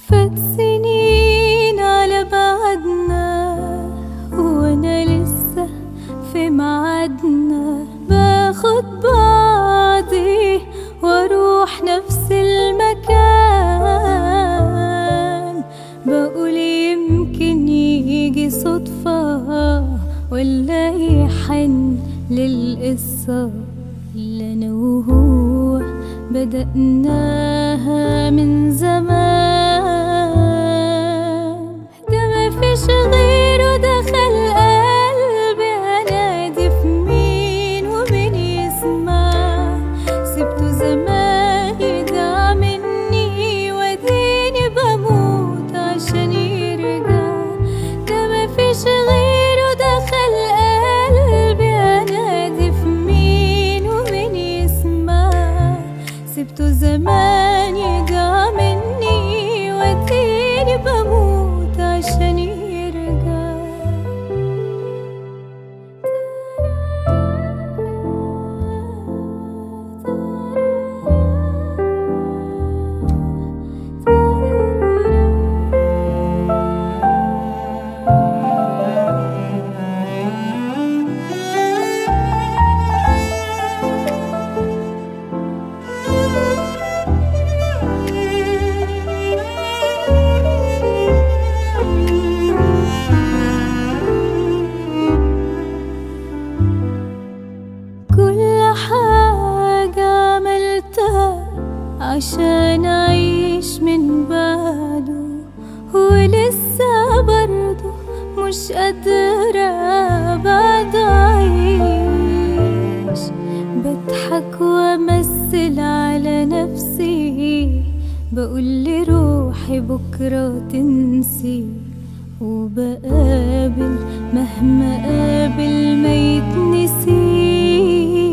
فات سنين على بعدنا وانا لسه في ميعادنا باخد بعضي واروح نفس المكان بقول يمكن يجي صدفة ولا يحن للقصة اللي انا وهو بدأناها من زمان ده مفيش غيره دخل قلبي انادي في مين ومين يسمع سبته زمان يدعى مني وديني بموت عشان يرجع ده مفيش غيره دخل قلبي انادي في مين ومين يسمع سبته زمان يدعى مني وديني بموت عشان يرجع كل حاجة عملتها عشان أعيش من بعده ولسه برضه مش قادرة بعد أعيش بضحك وأمثل على نفسي بقول لروحي بكرة تنسي وبقابل مهما قابل ما يتنسي